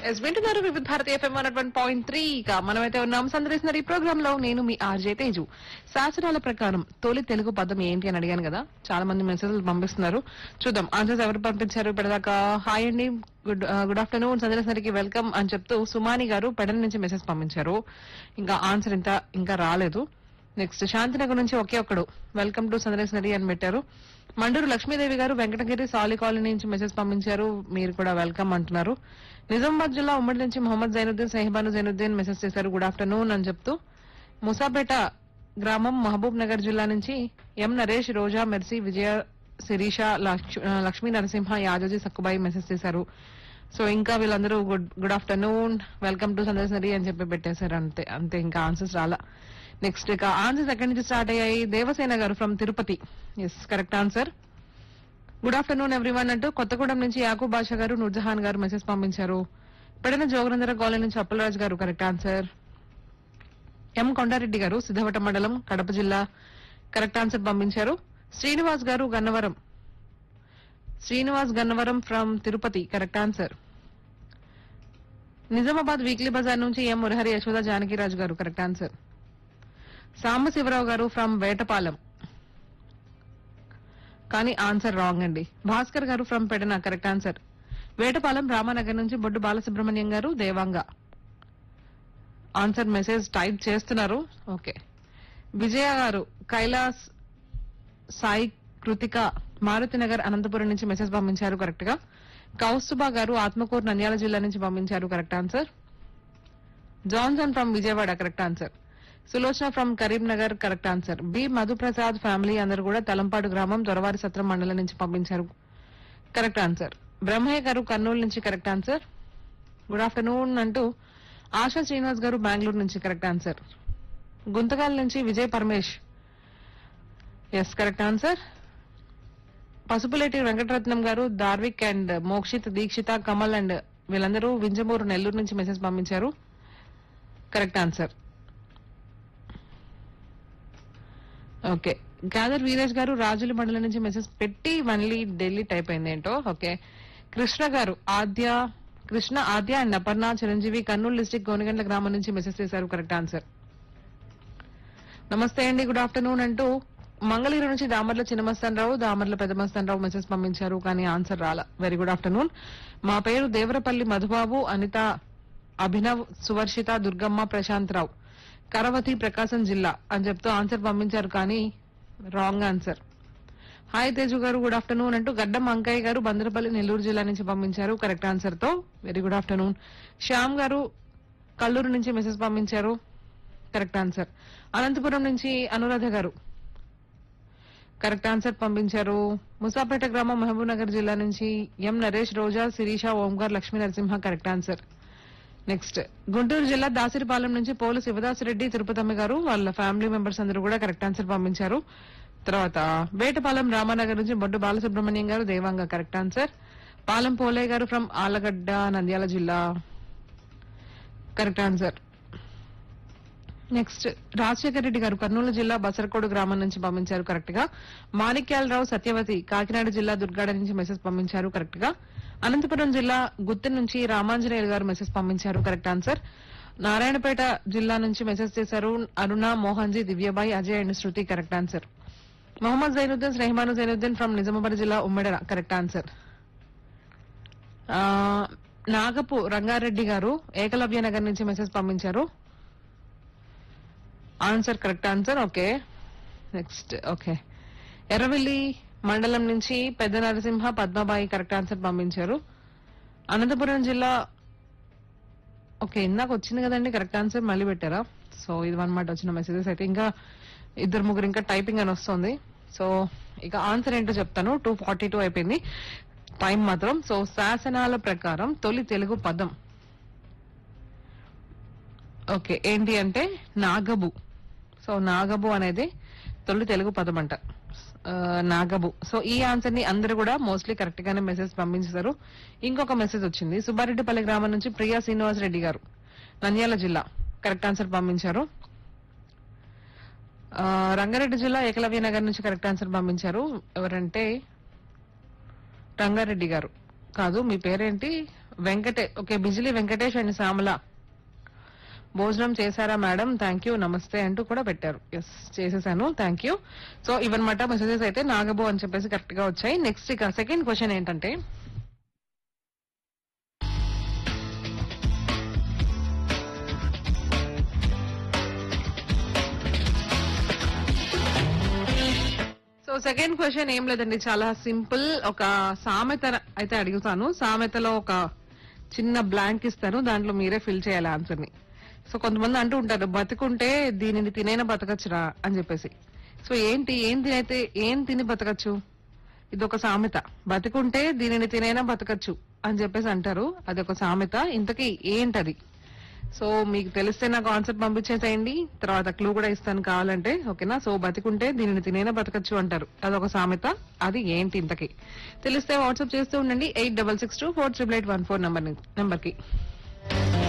yes వింటున్నారు Vividh Bharati FM one one point three ఇక మనమైతే ఉన్నాం సందర్శిస్తున్నారు ఈ ప్రోగ్రామ్ లో నేను మీ ఆర్జే తేజు శాసనాల ప్రకారం తొలి తెలుగు పదం ఏంటి అని అడిగాను కదా చాలా మంది మెసేజ్లు పంపిస్తున్నారు చూద్దాం ఆన్సర్స్ ఎవరు పంపించారు ఇప్పటిదాకా హాయ్ అండి గుడ్ గుడ్ ఆఫ్టర్నూన్ సందర్శనకి వెల్కమ్ అని చెప్తూ సుమాని గారు పెడల నుంచి మెసేజ్ పంపించారు ఇంకా ఆన్సర్ ఇంత ఇంకా రాలేదు నెక్స్ట్ శాంతినగర్ నుంచి ఒకే ఒక్కడు వెల్కమ్ టు సందర్శనరీ అని పెట్టారు మండూరు లక్ష్మీదేవి గారు వెంకటగిరి సాలి కాలనీ నుంచి మెసేజ్ పంపించారు మీరు కూడా వెల్కమ్ అంటున్నారు నిజామాబాద్ జిల్లా ఉమ్మడి నుంచి మొహమ్మద్ జైనుద్దీన్ సహిబాను జైనుద్దీన్ మెసేజ్ చేశారు గుడ్ ఆఫ్టర్నూన్ అని చెప్తూ ముసాపేట గ్రామం మహబూబ్ నగర్ జిల్లా నుంచి ఎం నరేష్ రోజా మెర్సీ విజయ శిరీష లక్ష్- లక్ష్మీ నరసింహ యాదోజీ సక్కుబాయి మెసేజ్ చేశారు సో ఇంకా వీళ్ళందరూ good good afternoon welcome to సందర్శనరీ అని చెప్పి పెట్టేశారు అంతే అంతే ఇంకా ఆన్సర్స్ రాలా నెక్స్ట్ ఇక ఆన్సర్స్ ఎక్కడి నుంచి స్టార్ట్ అయ్యాయి Devasena garu from Tirupati yes correct answer good afternoon everyone అంటూ కొత్తగూడెం నుంచి యాకూబ్ బాషా గారు నూర్జహాన్ గారు మెసేజ్ పంపించారు పెడన జోగనందర కాలనీ నుంచి అప్పలరాజు గారు కరెక్ట్ ఆన్సర్ ఎం కొండారెడ్డి గారు సిద్ధవట మండలం కడప జిల్లా కరెక్ట్ ఆన్సర్ పంపించారు Srinivas garu Gannavaram Srinivas Gannavaram from Tirupati correct answer Nizamabad weekly bazaar నుంచి ఎం మురహరి యశోద జానకిరాజు గారు కరెక్ట్ ఆన్సర్ సాంబశివరావు గారు ఫ్రమ్ వేటపాలెం కానీ ఆన్సర్ రాంగ్ అండి Bhaskar garu from Pedana correct answer Vetapalem Ramanagar నుంచి Boddu Balasubrahmanyam garu Devanga answer message type చేస్తున్నారు ఓకే విజయ గారు కైలాస్ సాయి కృతిక మారుతినగర్ అనంతపురం నుంచి మెసేజ్ పంపించారు కరెక్ట్ గా కౌస్తుబా గారు ఆత్మకూరు నంద్యాల జిల్లా నుంచి పంపించారు correct answer Johnson from Vijayawada correct answer Sulochana from Karimnagar correct answer B Madhuprasad family అందరూ కూడా తలంపాడు గ్రామం దొరవారి సత్రం మండలం నుంచి పంపించారు కరెక్ట్ ఆన్సర్ బ్రహ్మయ్య గారు కర్నూలు నుంచి కరెక్ట్ ఆన్సర్ గుడ్ ఆఫ్టర్నూన్ అంటూ ఆశా శ్రీనివాస్ గారు బెంగళూరు నుంచి కరెక్ట్ ఆన్సర్ గుంతకాల నుంచి Vijay Paramesh yes correct answer Pasupuleti Venkataratnam garu Darvik and Mokshith Dikshitha Kamal and వీళ్ళందరూ వింజమూరు నెల్లూరు నుంచి మెసేజ్ పంపించారు correct answer okay Gadar Veeresh garu Rajula మండలం నుంచి మెసేజ్ పెట్టి మళ్ళీ ఢిల్లీ టైప్ అయింది ఏంటో okay Krishna garu Adya Krishna Adya and Aparna Chiranjeevi Kurnool district Gonegandla గ్రామం నుంచి మెసేజ్ చేశారు కరెక్ట్ ఆన్సర్ నమస్తే అండి గుడ్ ఆఫ్టర్నూన్ అంటూ మంగళగిరి నుంచి దామర్ల చిన్నమస్తానరావు దామర్ల పెద్దమస్తానరావు మెసేజ్ పంపించారు కానీ ఆన్సర్ రాల వెరీ గుడ్ ఆఫ్టర్నూన్ మా పేరు దేవరపల్లి మధుబాబు అనిత అభినవ్ సువర్షిత దుర్గమ్మ ప్రశాంత్ రావు కరవతి ప్రకాశం జిల్లా అని చెప్తూ ఆన్సర్ పంపించారు కానీ రాంగ్ ఆన్సర్ హాయ్ తేజు గారు గుడ్ ఆఫ్టర్నూన్ అంటూ గడ్డం అంకయ్య గారు బందరపల్లి నెల్లూరు జిల్లా నుంచి పంపించారు కరెక్ట్ ఆన్సర్ తో very good afternoon Shyam garu Kalluru నుంచి మెసేజ్ పంపించారు కరెక్ట్ ఆన్సర్ అనంతపురం నుంచి అనురాధ గారు కరెక్ట్ ఆన్సర్ పంపించారు ముసాపేట గ్రామం మహబూబ్ నగర్ జిల్లా నుంచి M Naresh Roja Sirisha Omkar Lakshmi Narasimha correct answer next Guntur జిల్లా దాసిరిపాలెం నుంచి పోలు శివదాసిరెడ్డి తిరుపతమ్మ గారు వాళ్ళ ఫ్యామిలీ మెంబర్స్ అందరూ కూడా కరెక్ట్ ఆన్సర్ పంపించారు తర్వాత వేటపాలెం రామానగర్ నుంచి Boddu Balasubrahmanyam garu Devanga correct answer Palem Polaiah garu from Allagadda Nandyal జిల్లా correct answer next Rajasekhara Reddy garu Kurnool జిల్లా బసరకోడు గ్రామం నుంచి పంపించారు కరెక్ట్ గా మాణిక్యాలరావు సత్యవతి కాకినాడ జిల్లా దుర్గాడ నుంచి మెసేజ్ పంపించారు కరెక్ట్ గా అనంతపురం జిల్లా గుత్తి నుంచి రామాంజనేయులు గారు మెసేజ్ పంపించారు కరెక్ట్ ఆన్సర్ నారాయణపేట జిల్లా నుంచి మెసేజ్ చేశారు Aruna Mohanji Divyabai Ajay and Shruti correct answer Mohammed Zainuddin Rahman Zainuddin from Nizamabad జిల్లా ఉమ్మడి కరెక్ట్ ఆన్సర్ ఆ, నాగపు రంగారెడ్డి గారు ఏకలవ్య నగర్ నుంచి మెసేజ్ పంపించారు answer correct answer okay next okay Erravelli మండలం నుంచి పెద్ద నరసింహ పద్మబాయి కరెక్ట్ ఆన్సర్ పంపించారు అనంతపురం జిల్లా ఓకే ఇందాక వచ్చింది కదండి కరెక్ట్ ఆన్సర్ మళ్ళీ పెట్టారా సో ఇది అనమాట వచ్చిన మెసేజెస్ అయితే ఇంకా ఇద్దరు ముగ్గురు ఇంకా టైపింగ్ అని వస్తుంది సో ఇక ఆన్సర్ ఏంటో చెప్తాను టూ ఫార్టీ టూ అయిపోయింది టైం మాత్రం సో శాసనాల ప్రకారం తొలి తెలుగు పదం ఓకే ఏంటి అంటే నాగబు సో నాగబు అనేది తొలి తెలుగు పదం అంట ఆ, నాగబు సో ఈ ఆన్సర్ ని అందరూ కూడా మోస్ట్లీ కరెక్ట్ గానే మెసేజ్ పంపించారు ఇంకొక మెసేజ్ వచ్చింది సుబ్బారెడ్డిపల్లి గ్రామం నుంచి ప్రియా శ్రీనివాస్ రెడ్డి గారు నంద్యాల జిల్లా కరెక్ట్ ఆన్సర్ పంపించారు ఆ, రంగారెడ్డి జిల్లా ఏకలవ్య నగర్ నుంచి కరెక్ట్ ఆన్సర్ పంపించారు ఎవరంటే రంగారెడ్డి గారు కాదు మీ పేరేంటి వెంకటే ఓకే బిజిలీ వెంకటేష్ అండ్ శ్యామల భోజనం చేశారా మేడం థ్యాంక్ యూ నమస్తే అంటూ కూడా పెట్టారు ఎస్ చేసేసాను థ్యాంక్ యూ సో ఇవన్నమాట మెసేజెస్ అయితే నాగబో అని చెప్పేసి కరెక్ట్ గా వచ్చాయి నెక్స్ట్ ఇక సెకండ్ క్వశ్చన్ ఏంటంటే సో సెకండ్ క్వశ్చన్ ఏం లేదండి చాలా సింపుల్ ఒక సామెత అయితే అడుగుతాను సామెతలో ఒక చిన్న బ్లాంక్ ఇస్తాను దాంట్లో మీరే ఫిల్ చేయాలి ఆన్సర్ ని సో కొంతమంది అంటూ ఉంటారు బతుకుంటే దీనిని తినైనా బతకచ్చురా అని చెప్పేసి సో ఏంటి ఏం తినైతే ఏం తిని బతకచ్చు ఇది ఒక సామెత బతుకుంటే దీనిని తినైనా బతకచ్చు అని చెప్పేసి అంటారు అది ఒక సామెత ఇంతకీ ఏంటది సో మీకు తెలిస్తే నా కాన్సెప్ట్ పంపించేసేయండి తర్వాత క్లూ కూడా ఇస్తాను కావాలంటే ఓకేనా సో బతికుంటే దీనిని తినైనా బతకచ్చు అంటారు అదొక సామెత అది ఏంటి ఇంతకి తెలిస్తే వాట్సాప్ చేస్తూ ఉండండి eight double six two four triple eight one four number number కి